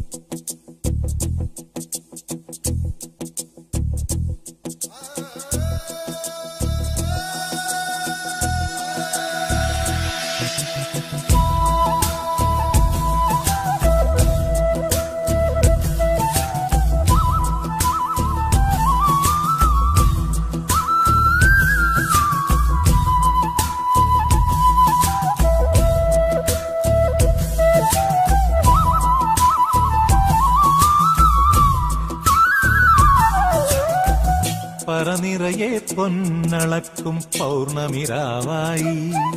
പറനിറയെ പൊന്നളക്കും പൗർണമിരാവായി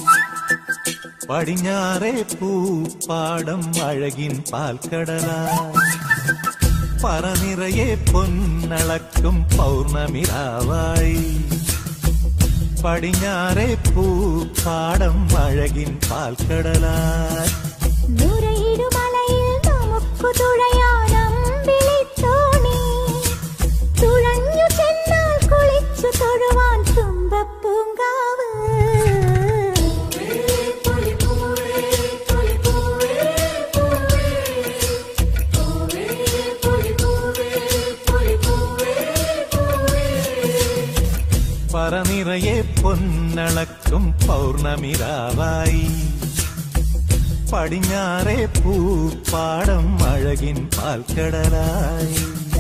പടിഞ്ഞാറെ പൂപ്പാടം അഴകിൻ പാൽക്കടലായി പറനിറയെ പൊന്നളക്കും പൗർണമിരാവായി പടിഞ്ഞാറെ പൂപ്പാടം അഴകിൻ പാൽക്കടലായി നുരയിടുമലയിൽ നമുക്കു തുഴയാനമ്പിളിത്തോണി തുഴഞ്ഞു ചെന്നാൽ കുളിച്ചു തൊഴുവാൻ തുമ്പപ്പൂങ്കാവ് പറനിറയെ പൊന്നളക്കും പൗർണമിരാവായി പടിഞ്ഞാറെ പൂപ്പാടം അഴകിൻ പാൽക്കടലായി